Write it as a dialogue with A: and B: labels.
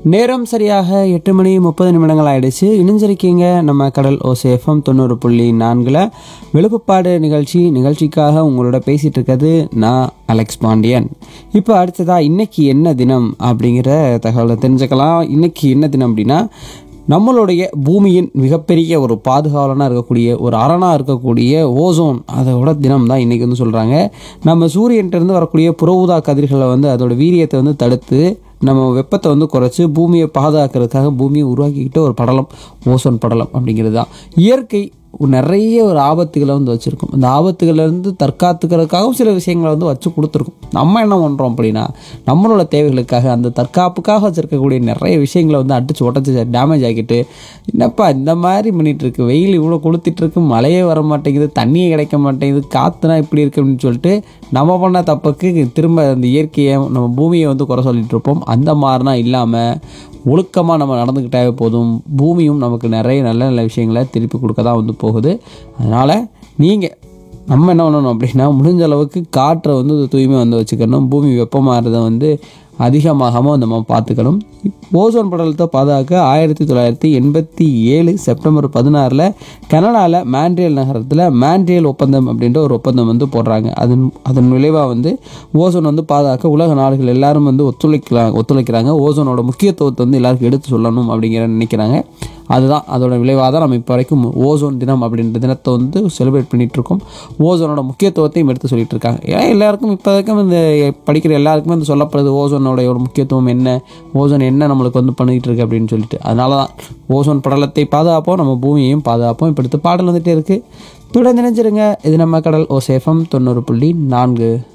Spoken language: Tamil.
A: நேரம் சரியாக எட்டு மணி முப்பது நிமிடங்கள் ஆயிடுச்சு இணைஞ்சிருக்கீங்க நம்ம கடல் ஓசேஃபம் தொண்ணூறு புள்ளி நான்கில் விழுப்புப்பாடு நிகழ்ச்சி நிகழ்ச்சிக்காக உங்களோட பேசிகிட்டு இருக்கிறது நான் அலெக்ஸ் பாண்டியன் இப்போ அடுத்ததா இன்னைக்கு என்ன தினம் அப்படிங்கிற தகவலை தெரிஞ்சுக்கலாம் இன்னைக்கு என்ன தினம் அப்படின்னா நம்மளுடைய பூமியின் மிகப்பெரிய ஒரு பாதுகாவலனாக இருக்கக்கூடிய ஒரு அரணாக இருக்கக்கூடிய ஓசோன் அதோட தினம் தான் இன்றைக்கி வந்து சொல்கிறாங்க நம்ம சூரியன்கிட்டருந்து வரக்கூடிய புற ஊதா கதிர்களை வந்து அதோட வீரியத்தை வந்து தடுத்து நம்ம வெப்பத்தை வந்து குறைச்சி பூமியை பாதுகாக்கிறதுக்காக பூமியை உருவாக்கிக்கிட்ட ஒரு படலம் ஓசோன் படலம் அப்படிங்கிறது தான் இயற்கை நிறைய ஒரு ஆபத்துகளை வந்து வச்சுருக்கும் அந்த ஆபத்துகள்லேருந்து தற்காத்துக்கிறதுக்காகவும் சில விஷயங்களை வந்து வச்சு கொடுத்துருக்கும் நம்ம என்ன பண்ணுறோம் அப்படின்னா நம்மளோட தேவைகளுக்காக அந்த தற்காப்புக்காக வச்சுருக்கக்கூடிய நிறைய விஷயங்களை வந்து அடிச்சு உடச்சி டேமேஜ் ஆக்கிட்டு என்னப்பா இந்த மாதிரி பண்ணிட்டு இருக்கு வெயில் இவ்வளோ கொளுத்திட்டு இருக்கு மழையே வர மாட்டேங்குது தண்ணியே கிடைக்க மாட்டேங்குது காற்றுனா இப்படி இருக்கு அப்படின்னு சொல்லிட்டு நம்ம பண்ண தப்புக்கு திரும்ப அந்த இயற்கையை நம்ம பூமியை வந்து குறை சொல்லிட்டு இருப்போம் அந்த மாதிரிலாம் இல்லாமல் ஒழுக்கமாக நம்ம நடந்துக்கிட்டாவே போதும் பூமியும் நமக்கு நிறைய நல்ல நல்ல விஷயங்களை திருப்பி கொடுக்க தான் வந்து போகுது அதனால் நீங்கள் நம்ம என்ன பண்ணணும் அப்படின்னா முடிஞ்ச அளவுக்கு காற்றை வந்து தூய்மை வந்து வச்சுக்கணும் பூமி வெப்பமாகிறத வந்து அதிகமாகாமல் நம்ம பார்த்துக்கணும் ஓசோன் படலத்தை பாதுகாக்க ஆயிரத்தி தொள்ளாயிரத்தி எண்பத்தி ஏழு செப்டம்பர் பதினாறில் கனடாவில் மாண்ட்ரியல் நகரத்தில் மாண்ட்ரியல் ஒப்பந்தம் அப்படின்ற ஒரு ஒப்பந்தம் வந்து போடுறாங்க அதன் அதன் விளைவாக வந்து ஓசோன் வந்து பாதுகாக்க உலக நாடுகள் எல்லாரும் வந்து ஒத்துழைக்கிறாங்க ஒத்துழைக்கிறாங்க ஓசோனோட முக்கியத்துவத்தை வந்து எல்லாருக்கும் எடுத்து சொல்லணும் அப்படிங்கிற நினைக்கிறாங்க அதுதான் அதோட விளைவாக தான் நம்ம இப்போ வரைக்கும் ஓசோன் தினம் அப்படின்ற தினத்தை வந்து செலிப்ரேட் பண்ணிட்டு இருக்கோம் ஓசோனோட முக்கியத்துவத்தையும் எடுத்து சொல்லிட்டு இருக்காங்க ஏன் எல்லாருக்கும் இப்போ வரைக்கும் இந்த படிக்கிற எல்லாருக்குமே வந்து சொல்லப்படுது ஓசோனோட ஒரு முக்கியத்துவம் என்ன ஓசோன் என்ன நம்மளுக்கு வந்து பண்ணிக்கிட்டு இருக்கு அப்படின்னு சொல்லிட்டு அதனால தான் ஓசோன் படலத்தை பாதுகாப்போம் நம்ம பூமியையும் பாதுகாப்போம் இப்போ அடுத்து பாடல் வந்துட்டே இருக்குது தொடர்ந்து நினைச்சிருங்க இது நம்ம கடல் ஓசேஃபம் தொண்ணூறு புள்ளி நான்கு